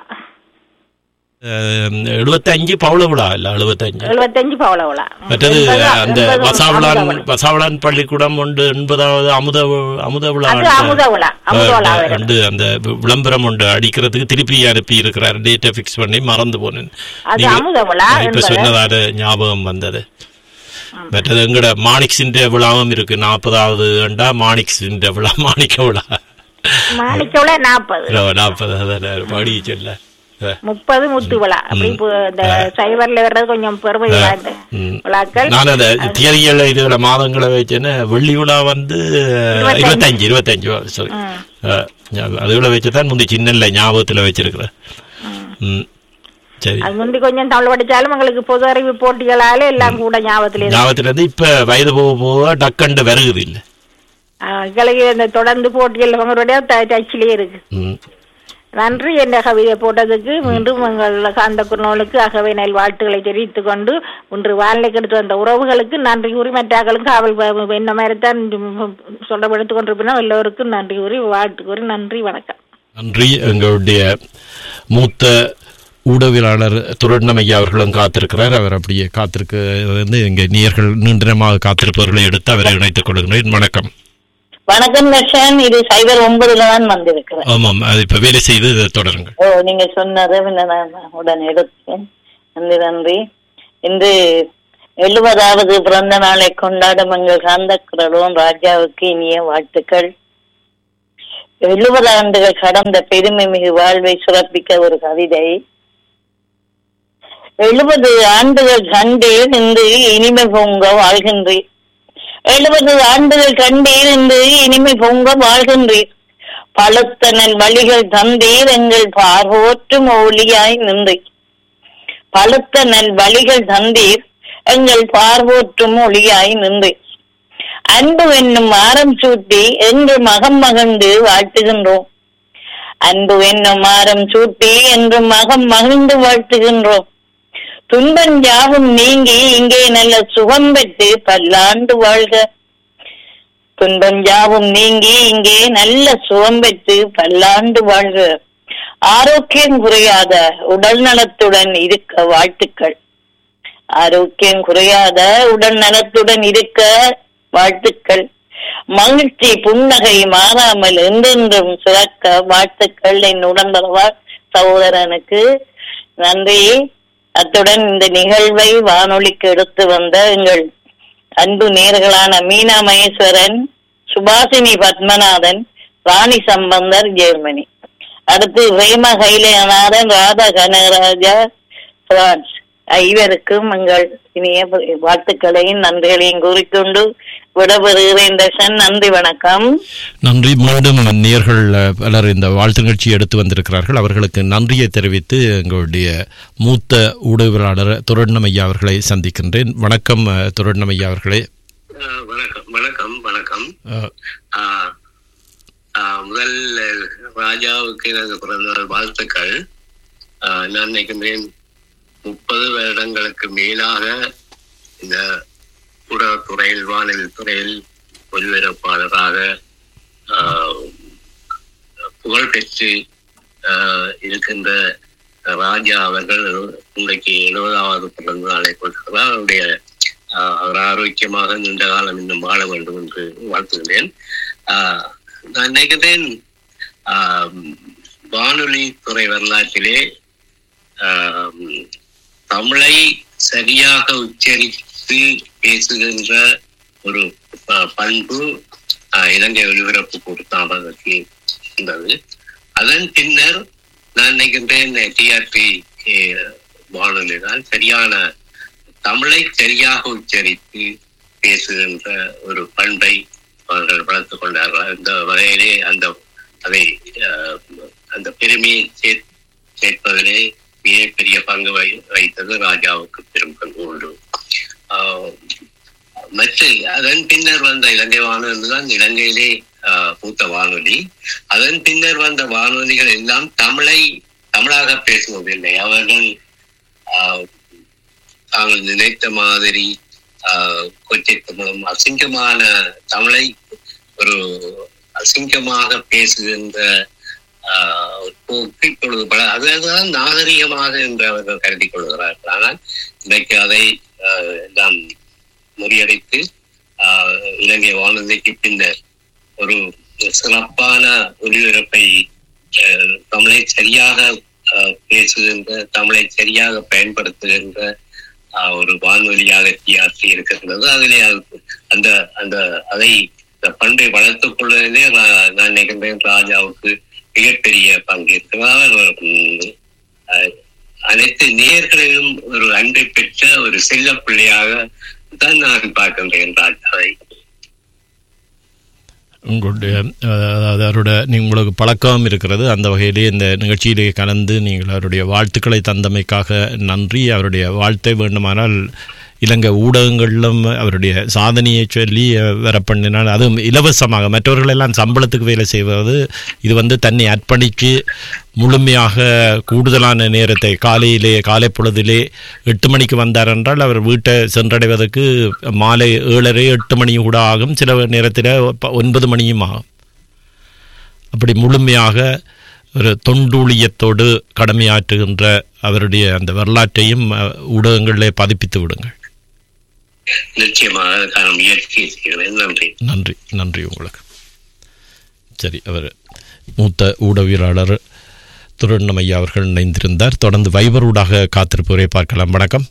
எழுபத்தஞ்சு பவுள விழா இல்ல எழுபத்தஞ்சு
எழுபத்தஞ்சு பவள விழா
மற்றது
எண்பது-
அந்த
எண்பது
வசாவளான்
அமுத விழா.
வசாவளான் பள்ளிக்கூடம் உண்டு எண்பதாவது அமுத வி- அமுத விழா
அது அமுத விழா அமுத விழா
அஹ்,
வருது.
உண்டு அந்த வி- விளம்பரம் உண்டு அடிக்கிறதுக்கு திருப்பி அனுப்பி இருக்கிறார் டேட்டை ஃபிக்ஸ் பண்ணி மறந்து போனேன்
அது
நீங்க-
அமுத விழா
இப்ப
என்பது.
சொன்னதால ஞாபகம் வந்தது மற்றது எங்கட மாணிக்ஸின் விழாவும் இருக்கு நாற்பதாவது ஆண்டா மாணிக்ஸின் விழா மாணிக்க விழா
மாணிக்க விழா நாற்பது
நாற்பது அதான் பாடி சொல்ல
முப்பது முத்து விழா அப்படி இப்போ இந்த சைபர்ல வர்றது கொஞ்சம் பெருமை வாய்ந்த
ம்.
விழாக்கள்
நான் அந்த தியரியல் இதுல மாதங்களை வச்சேன்னா வெள்ளி விழா வந்து
இருபத்தஞ்சு.
இருபத்தஞ்சு இருபத்தஞ்சு சாரி அதுகளை வச்சுதான் முந்தி சின்னல ஞாபகத்துல வச்சிருக்கிறேன் ம். சரி
அது முந்தி கொஞ்சம் தமிழ் படிச்சாலும் உங்களுக்கு பொது அறிவு போட்டிகளால எல்லாம் கூட ஞாபகத்துல இருக்கு.
ஞாபகத்துல இருந்து இப்ப வயது போக போக டக்கண்டு வருகுது இல்ல
ஆஹ் எங்களுக்கு இந்த தொடர்ந்து போட்டிகள் உங்களுடைய டச்சிலே இருக்கு
ம்.
நன்றி என்ற கவிதை போட்டதுக்கு மீண்டும் எங்கள் காந்த குருநூலுக்கு அகவை நல் வாழ்த்துக்களை தெரிவித்துக் கொண்டு ஒன்று வானிலைக்கு எடுத்து வந்த உறவுகளுக்கு நன்றி கூறி மற்றாக்களும் காவல் ப- என்ன மாதிரி தான் சொல்ல எடுத்துக் கொண்டிருப்பினோம் எல்லோருக்கும் நன்றி கூறி வாழ்த்து கூறி நன்றி வணக்கம்
நன்றி எங்களுடைய மூத்த ஊடகவியலாளர் துரண்ணமையா அவர்களும் காத்திருக்கிறார் அவர் அப்படியே காத்திருக்க வந்து எங்க நேயர்கள் நீண்டமாக காத்திருப்பவர்களை எடுத்து அவரை இணைத்துக் கொள்கிறேன் வணக்கம்
வணக்கம் தர்ஷன் இது சைபர் ஒன்பதுல தான் வந்திருக்கிறேன்
ஆமாம் அது இப்ப வேலை செய்து இதை தொடருங்கள்
ஓ நீங்க சொன்னதை பின்ன நான் உடனே எடுத்தேன் நன்றி நன்றி இன்று எழுபதாவது பிறந்த நாளை கொண்டாடும் எங்கள் காந்தக்குரலும் ராஜாவுக்கு இனிய வாழ்த்துக்கள் எழுபது ஆண்டுகள் கடந்த பெருமை மிகு வாழ்வை சுரப்பிக்க ஒரு கவிதை எழுபது ஆண்டுகள் கண்டேன் என்று இனிமை பொங்க வாழ்கின்றேன் எழுபது ஆண்டுகள் கண்டீர் என்று இனிமை பொங்க வாழ்கின்றீர் பழுத்த நல் வழிகள் தந்தீர் எங்கள் பார்வோற்றும் ஒளியாய் நின்றீர் பழுத்த நல் வழிகள் தந்தீர் எங்கள் பார்வோற்றும் ஒளியாய் நின்றீர் அன்பு என்னும் ஆரம் சூட்டி என்று மகம் மகிழ்ந்து வாழ்த்துகின்றோம் அன்பு என்னும் ஆரம் சூட்டி என்று மகம் மகிழ்ந்து வாழ்த்துகின்றோம் துன்பம் யாவும் நீங்கி இங்கே நல்ல சுகம் பெற்று பல்லாண்டு வாழ்க துன்பம் யாவும் நீங்கி இங்கே நல்ல சுகம் பெற்று பல்லாண்டு வாழ்க ஆரோக்கியம் குறையாத உடல் நலத்துடன் இருக்க வாழ்த்துக்கள் ஆரோக்கியம் குறையாத உடல் நலத்துடன் இருக்க வாழ்த்துக்கள் மகிழ்ச்சி புன்னகை மாறாமல் என்றென்றும் சிறக்க வாழ்த்துக்கள் என் உடம்பரவார் சகோதரனுக்கு நன்றி அத்துடன் இந்த நிகழ்வை வானொலிக்கு எடுத்து வந்த எங்கள் அன்பு நேர்களான மீனா மகேஸ்வரன் சுபாசினி பத்மநாதன் ராணி சம்பந்தர் ஜெர்மனி அடுத்து ரேமா கைலேநாதன் ராதா கனகராஜா பிரான்ஸ் ஐவருக்கும் எங்கள் இனிய வாழ்த்துக்களையும் நன்றிகளையும் கூறிக்கொண்டு விடபெறுகிறேன் தர்ஷன் நன்றி வணக்கம்
நன்றி மீண்டும் நேர்கள் பலர் இந்த வாழ்த்து நிகழ்ச்சி எடுத்து வந்திருக்கிறார்கள் அவர்களுக்கு நன்றியை தெரிவித்து எங்களுடைய மூத்த ஊடகவியலாளர் துரண்ணமையா அவர்களை சந்திக்கின்றேன் வணக்கம் துரண்ணமையா அவர்களே
அஹ் வணக்கம் வணக்கம் வணக்கம்
அஹ்,
ஆஹ் ஆஹ் முதல் ராஜாவுக்கு எனது பிறந்தநாள் வாழ்த்துக்கள் ஆஹ் நான் நினைக்கின்றேன் முப்பது வருடங்களுக்கு மேலாக இந்த ஊடகத்துறையில் வானொலி துறையில் ஒலிபரப்பாளராக ஆஹ் புகழ் பெற்று ஆஹ் இருக்கின்ற ராஜா அவர்கள் இன்றைக்கு எழுபதாவது பிறந்த நாளை கொண்டிருக்கிறார் அவருடைய ஆஹ் அவர் ஆரோக்கியமாக நீண்ட காலம் இன்னும் வாழ வேண்டும் என்று வாழ்த்துகிறேன் ஆஹ் நான் நினைக்கிறேன் ஆஹ் வானொலி துறை வரலாற்றிலே ஆஹ் தமிழை சரியாக உச்சரித்து பேசுகின்ற ஒரு ப- பண்பு ஆஹ் இலங்கை ஒலிபரப்பு கூட்டத்தாமதற்கு இருந்தது அதன் பின்னர் நான் நினைக்கின்றேன் டிஆர்பி வானொலி தான் சரியான தமிழை சரியாக உச்சரித்து பேசுகின்ற ஒரு பண்பை அவர்கள் வளர்த்துக் கொண்டார்கள் அந்த வகையிலே அந்த அதை ஆஹ், அந்த பெருமையை சேர் சேர்ப்பதிலே மிகப்பெரிய பங்கு வை வைத்தது ராஜாவுக்கு பெரும் பங்கு உண்டு ஆஹ், மற்ற அதன் பின்னர் வந்த இலங்கை வானொலி தான் இலங்கையிலே ஆஹ், மூத்த வானொலி அதன் பின்னர் வந்த வானொலிகள் எல்லாம் தமிழை தமிழாக பேசுவதில்லை அவர்கள் ஆஹ், தாங்கள் நினைத்த மாதிரி ஆஹ், கொச்சை தமிழும் அசிங்கமான தமிழை ஒரு அசிங்கமாக பேசுகின்ற ஆஹ், ஒரு போக்கு இப்பொழுது பல அதுதான் நாகரிகமாக என்று அவர்கள் கருதி கொள்கிறார்கள் ஆனால் இன்றைக்கு அதை ஆஹ், எல்லாம் முறியடித்து ஆஹ், இலங்கை வானொலிக்கு பின்னர் ஒரு சிறப்பான ஒலிபரப்பை ஆஹ், தமிழை சரியாக ஆஹ், பேசுகின்ற தமிழை சரியாக பயன்படுத்துகின்ற ஆஹ், ஒரு வானொலியாக டிஆர்சி இருக்கின்றது அதிலே அது- அந்த அந்த அதை இந்த பண்பை வளர்த்துக் கொள்வதிலே ரா- நான் நினைக்கின்றேன் ராஜாவுக்கு மிகப்பெரிய பங்கு இருக்கிறார் அவர், உம், அஹ், அனைத்து நேயர்களிலும் ஒரு அன்பை பெற்ற ஒரு செல்ல பிள்ளையாக தான் நான் பார்க்கின்றேன் ராஜாவை
உங்களுடைய அஹ், அதாவது அவரோட நீ- உங்களுக்கு பழக்கம் இருக்கிறது அந்த வகையிலே இந்த நிகழ்ச்சியிலே கலந்து நீங்கள் அவருடைய வாழ்த்துக்களை தந்தமைக்காக நன்றி அவருடைய வாழ்த்தை வேண்டுமானால் இலங்கை ஊடகங்களிலும் அவருடைய சாதனையை சொல்லி அஹ், வர பண்ணினால் அதுவும் இலவசமாக மற்றவர்களெல்லாம் சம்பளத்துக்கு வேலை செய்வது இது வந்து தன்னை அர்ப்பணித்து முழுமையாக கூடுதலான நேரத்தை காலையிலே காலை பொழுதிலே எட்டு மணிக்கு வந்தார் என்றால் அவர் வீட்டை சென்றடைவதற்கு மாலை ஏழரை எட்டு மணி கூட ஆகும் சில நேரத்தில் ப- ஒன்பது மணியும் ஆகும் அப்படி முழுமையாக ஒரு தொண்டூழியத்தோடு கடமையாற்றுகின்ற அவருடைய அந்த வரலாற்றையும் அஹ், ஊடகங்களிலே பதிப்பித்து விடுங்கள்
நிச்சயமாக அதற்கான முயற்சி செய்கிறேன் நன்றி
நன்றி நன்றி உங்களுக்கு சரி அவர் மூத்த ஊடகவியலாளர் துருண்ணம் ஐயா அவர்கள் இணைந்திருந்தார் தொடர்ந்து வைபர் ஊடாக காத்திருப்பவரை பார்க்கலாம் வணக்கம்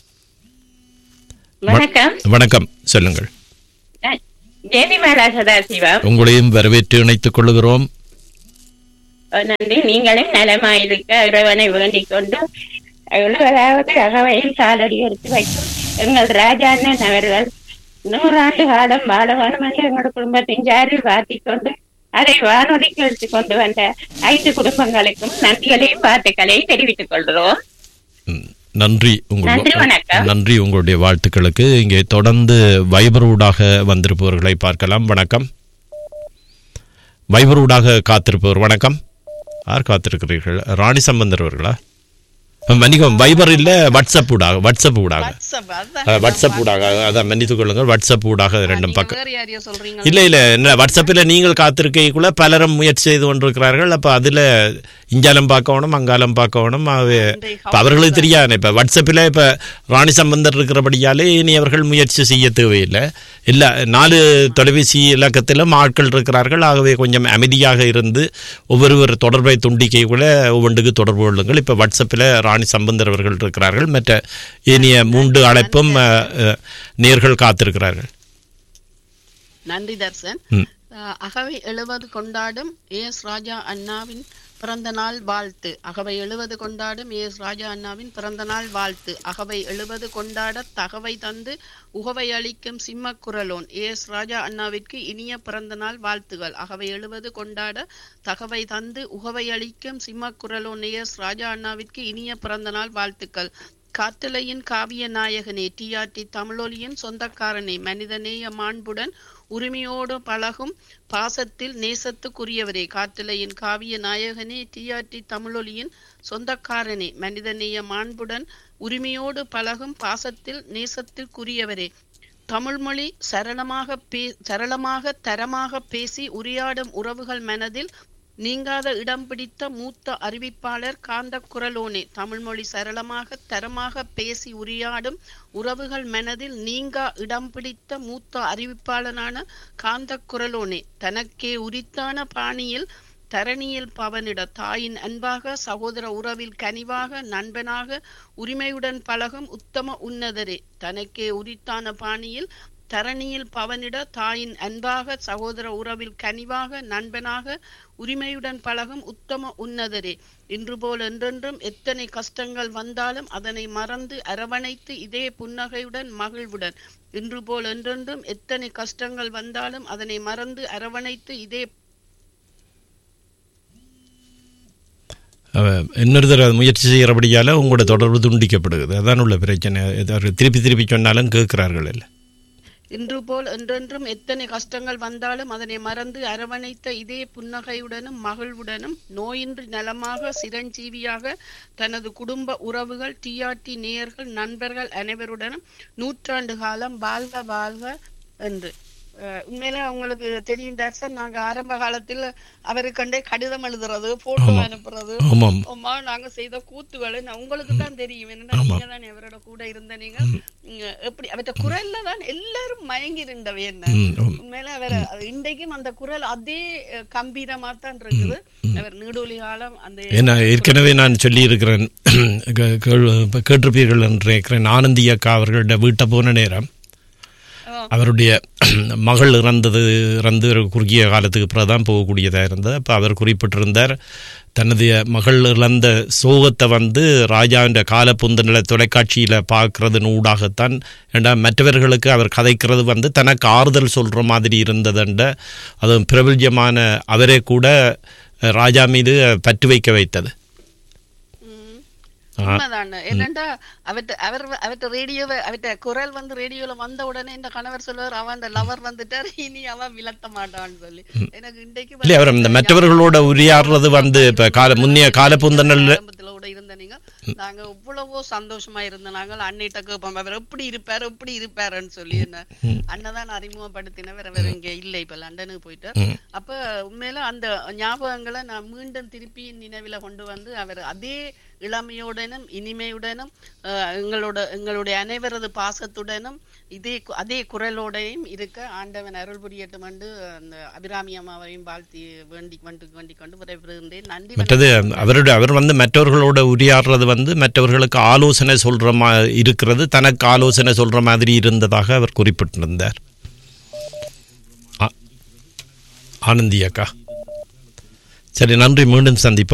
வணக்கம்
வணக்கம் சொல்லுங்கள்
ஜெயதிமாலா சதாசிவம்
உங்களையும் வரவேற்று இணைத்துக் கொள்கிறோம்
நன்றி நீங்களும் நலமாயிருக்க இறைவனை வேண்டிக் கொண்டு எழுபதாவது அகவையில் காலடி எடுத்து வைக்கும் எங்கள் ராஜாண்ணன் அவர்கள் நூறாண்டு காலம் வாழ வேணும் என்று எங்கள் குடும்பத்தின் சாரில் வாத்திக் கொண்டு அதை வானொலிக்கு எடுத்து கொண்டு வந்த ஐந்து குடும்பங்களுக்கும் நன்றிகளையும் வாழ்த்துக்களையும் தெரிவித்துக் கொள்கிறோம்
நன்றி
நன்றி,
உங்கள்
வணக்கம்.
நன்றி உங்களுடைய வாழ்த்துக்களுக்கு இங்கே தொடர்ந்து வைபர் ஊடாக வந்திருப்பவர்களை பார்க்கலாம் வணக்கம் வைபர் ஊடாக காத்திருப்பவர் வணக்கம் யார் காத்திருக்கிறீர்கள் ராணி சம்பந்தர் அவர்களா மன்னிக்கும் வைபர் இல்ல வாட்ஸ்அப் ஊடாக வாட்ஸ்அப் ஊடாக அஹ், வாட்ஸ்அப் ஊடாக அதான் மன்னித்துக் கொள்ளுங்கள் வாட்ஸ்அப் ஊடாக ரெண்டும் பக்கம்
வேற யாரையோ சொல்றீங்க
இல்ல இல்ல என்ன வாட்ஸ்அப்பில் நீங்கள் காத்திருக்கைக்குள்ள பலரும் முயற்சி செய்து கொண்டிருக்கிறார்கள் அப்ப அதுல இஞ்சாலம் பார்க்கணும் அங்காலம் பார்க்கணும் ஆகவே இப்ப அவர்களுக்கு தெரியாது இப்ப வாட்ஸ்அப்பில் இப்ப ராணி சம்பந்தர் இருக்கிறபடியாலே இனி அவர்கள் முயற்சி செய்ய தேவையில்லை இல்ல நாலு தொலைபேசி இலக்கத்திலும் ஆட்கள் இருக்கிறார்கள் ஆகவே கொஞ்சம் அமைதியாக இருந்து ஒவ்வொருவர் தொடர்பை துண்டிக்கைக்குள்ள ஒவ்வொன்றுக்கு தொடர்பு கொள்ளுங்கள் இப்ப வாட்ஸ்அப்பில் ராணி சம்பந்தர் அவர்கள் இருக்கிறார்கள் மற்ற இனிய மூன்று அழைப்பும் அஹ், அஹ், நேர்கள் காத்திருக்கிறார்கள்
நன்றி தர்சன்
ம்.
அஹ், அகவை எழுவது கொண்டாடும் ஏஎஸ் ராஜா அண்ணாவின் பிறந்த நாள் வாழ்த்து அகவை எழுவது கொண்டாடும் ஏஎஸ் ராஜா அண்ணாவின் பிறந்த நாள் வாழ்த்து அகவை எழுவது கொண்டாட தகவை தந்து உகவை அளிக்கும் சிம்ம குரலோன் ஏஎஸ் ராஜா அண்ணாவிற்கு இனிய பிறந்த நாள் வாழ்த்துகள் அகவை எழுவது கொண்டாட தகவை தந்து உகவை அளிக்கும் சிம்ம குரலோன் ஏஎஸ் ராஜா அண்ணாவிற்கு இனிய பிறந்த நாள் வாழ்த்துக்கள் காத்தலையின் காவிய நாயகனே டிஆர்டி தமிழொலியின் சொந்தக்காரனே மனிதநேய மாண்புடன் உரிமையோடு பழகும் பாசத்தில் நேசத்துக்குரியவரே காத்தலையின் காவிய நாயகனே டிஆர்டி தமிழொலியின் சொந்தக்காரனே மனிதநேய மாண்புடன் உரிமையோடு பழகும் பாசத்தில் நேசத்திற்குரியவரே தமிழ்மொழி சரளமாக பே சரளமாக தரமாக பேசி உரையாடும் உறவுகள் மனதில் நீங்காத இடம் பிடித்த மூத்த அறிவிப்பாளர் காந்த குரலோனே தமிழ்மொழி சரளமாக தரமாக பேசி உரையாடும் உறவுகள் மனதில் நீங்கா இடம் பிடித்த மூத்த அறிவிப்பாளரான காந்த குரலோனே தனக்கே உரித்தான பாணியில் தரணியில் பவனிட தாயின் அன்பாக சகோதர உறவில் கனிவாக நண்பனாக உரிமையுடன் பழகும் உத்தம உன்னதரே தனக்கே உரித்தான பாணியில் தரணியில் பவனிட தாயின் அன்பாக சகோதர உறவில் கனிவாக நண்பனாக உரிமையுடன் பழகும் உத்தம உன்னதரே இன்று போல் என்றென்றும் எத்தனை கஷ்டங்கள் வந்தாலும் அதனை மறந்து அரவணைத்து இதே புன்னகையுடன் மகிழ்வுடன் இன்று போல் என்றென்றும் எத்தனை கஷ்டங்கள் வந்தாலும் அதனை மறந்து அரவணைத்து இதே
அவ- இன்னொரு தடவை முயற்சி செய்கிறபடியால உங்களோட தொடர்பு துண்டிக்கப்படுகிறது அதான் உள்ள பிரச்சனை இது அவர்கள் திருப்பி திருப்பி சொன்னாலும் கேட்கிறார்கள் இல்லை
இன்று போல் என்றென்றும் எத்தனை கஷ்டங்கள் வந்தாலும் அதனை மறந்து அரவணைத்த இதே புன்னகையுடனும் மகிழ்வுடனும் நோயின்றி நலமாக சிரஞ்சீவியாக தனது குடும்ப உறவுகள் டிஆர்டி நேயர்கள் நண்பர்கள் அனைவருடனும் நூற்றாண்டு காலம் வாழ்க வாழ்க என்று அஹ் உண்மையில உங்களுக்கு தெரியும் டாக்டர் நாங்க ஆரம்ப காலத்தில் அவருக்கண்டே கடிதம் எழுதுறது போட்டோ
ஆமாம்.
அனுப்புறது
ஆமாம்.
அம்மா நாங்க செய்த கூத்துகளை நான் உங்களுக்கு தான் தெரியும் என்னன்னா நீங்க தான் அவரோட கூட இருந்த நீங்க உம், எப்படி அவற்ற குரல்ல தான் எல்லாரும் மயங்கி இருந்தவை என்ன
ம், ஆம்.
உண்மையில அவர் அது இன்றைக்கும் அந்த குரல் அதே அஹ், கம்பீரமா தான் இருக்குது அவர் நீடூழி காலம் அந்த
ஏன்னா ஏற்கனவே நான் சொல்லியிருக்கிறேன் கே- கேள்- இப்ப கேட்டிருப்பீர்கள் என்று நினைக்கிறேன் ஆனந்தி அக்கா அவர்களோட வீட்டை போன நேரம் அவருடைய மகள் இறந்தது இறந்து ஒரு குறுகிய காலத்துக்கு பிறகு தான் போகக்கூடியதாக இருந்தது அப்போ அவர் குறிப்பிட்டிருந்தார் தனது மகள் இழந்த சோகத்தை வந்து ராஜாவின் காலப்புந்தநில தொலைக்காட்சியில் பார்க்கறதன் ஊடாகத்தான் ஏண்டா மற்றவர்களுக்கு அவர் கதைக்கிறது வந்து தனக்கு ஆறுதல் சொல்கிற மாதிரி இருந்ததுண்ட அது பிரபல்யமான அவரே கூட ராஜா மீது பற்று வைக்க வைத்தது ஆ.
உண்மைதான் என்னண்டா அவர்ட்ட அவர் அவர்ட்ட ரேடியோவை அவர்ட்ட குரல் வந்து ரேடியோல வந்த உடனே இந்த கணவர் சொல்லுவார் அவன் அந்த லவர் வந்துட்டார் இனி அவன் விளத்த மாட்டான்னு சொல்லி எனக்கு இன்றைக்கு
இல்லை அவர் இந்த மற்றவர்களோட உரையாடுறது வந்து இப்போ கால முன்னைய காலப்புந்தனல்
கூட இருந்த நீங்க நாங்க எவ்வளவோ சந்தோஷமா இருந்த நாங்கள் அன்னிட்ட கேட்போம் அவர் எப்படி இருப்பார் எப்படி இருப்பாருன்னு சொல்லி என்ன அண்ணதான் அறிமுகப்படுத்தினவர் அவர் இங்க இல்ல இப்ப லண்டனுக்கு போயிட்டார்
ம்.
அப்ப உண்மையில அந்த ஞாபகங்களை நான் மீண்டும் திருப்பி நினைவுல கொண்டு வந்து அவர் அதே இளமையுடனும் இனிமையுடனும் அஹ், எங்களோட எங்களுடைய அனைவரது பாசத்துடனும் இதே கு- அதே குரலோடையும் இருக்க ஆண்டவன் அருள் புரியட்டும் என்று அந்த அபிராமி அம்மாவையும் வாழ்த்தி வேண்டி வேண்டி வேண்டிக் கொண்டு விரைவிருந்தேன் நன்றி
மற்றது அவருடைய அவர் வந்து மற்றவர்களோட உரையாடுறது வந்து மற்றவர்களுக்கு ஆலோசனை சொல்ற மா இருக்கிறது தனக்கு ஆலோசனை சொல்ற மாதிரி இருந்ததாக அவர் குறிப்பிட்டிருந்தார் ஆ- ஆனந்தி அக்கா சரி நன்றி மீண்டும் சந்திப்போம்